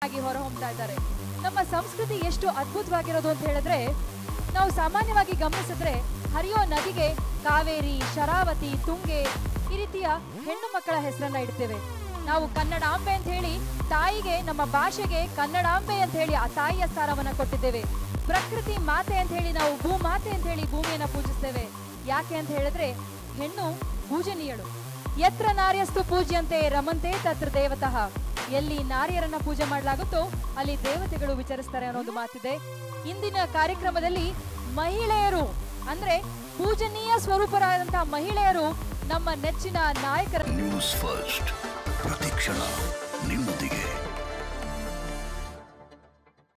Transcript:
ಆಗಿ ಹೊರಹೊಮ್ತಾ ಇದ್ದಾರೆ ನಮ್ಮ ಸಂಸ್ಕೃತಿ ಎಷ್ಟು ಅದ್ಭುತವಾಗಿರೋದು ಅಂತ ಹೇಳಿದ್ರೆ ನಾವು ಸಾಮಾನ್ಯವಾಗಿ ಗಮನಿಸಿದ್ರೆ ಹರಿಯೋ ನದಿಗೆ ಕಾವೇರಿ ಶರಾವತಿ ತುಂಗೆ ಈ ರೀತಿಯ ಹೆಣ್ಣು ಮಕ್ಕಳ ಹೆಸರನ್ನ ಇಡ್ತೇವೆ ನಾವು ಕನ್ನಡಾಂಬೆ ಅಂತ ಹೇಳಿ ತಾಯಿಗೆ ನಮ್ಮ ಭಾಷೆಗೆ ಕನ್ನಡಾಂಬೆ ಅಂತ ಹೇಳಿ ಆ ತಾಯಿಯ ಸ್ಥಾನವನ್ನ ಕೊಟ್ಟಿದ್ದೇವೆ ಪ್ರಕೃತಿ ಮಾತೆ ಅಂತ ಹೇಳಿ ನಾವು ಭೂಮಾತೆ ಅಂತ ಹೇಳಿ ಭೂಮಿಯನ್ನ ಪೂಜಿಸ್ತೇವೆ ಯಾಕೆ ಅಂತ ಹೇಳಿದ್ರೆ ಹೆಣ್ಣು ಪೂಜನೀಯಳು ಯತ್ರ ನಾರ್ಯಸ್ತು ಪೂಜ್ಯಂತೆ ರಮಂತೆ ತತ್ರ ದೇವತಃ ಎಲ್ಲಿ ನಾರಿಯರನ್ನ ಪೂಜೆ ಮಾಡಲಾಗುತ್ತೋ ಅಲ್ಲಿ ದೇವತೆಗಳು ವಿಚರಿಸ್ತಾರೆ ಅನ್ನೋ ಒಂದು ಮಾತಿದೆ ಇಂದಿನ ಕಾರ್ಯಕ್ರಮದಲ್ಲಿ ಮಹಿಳೆಯರು ಅಂದ್ರೆ ಪೂಜನೀಯ ಸ್ವರೂಪರಾದಂತಹ ಮಹಿಳೆಯರು ನಮ್ಮ ನೆಚ್ಚಿನ ನಾಯಕರ ನ್ಯೂಸ್ ಫಸ್ಟ್ ಪ್ರತಿಕ್ಷಣ ನಿಮ್ಮೊಂದಿಗೆ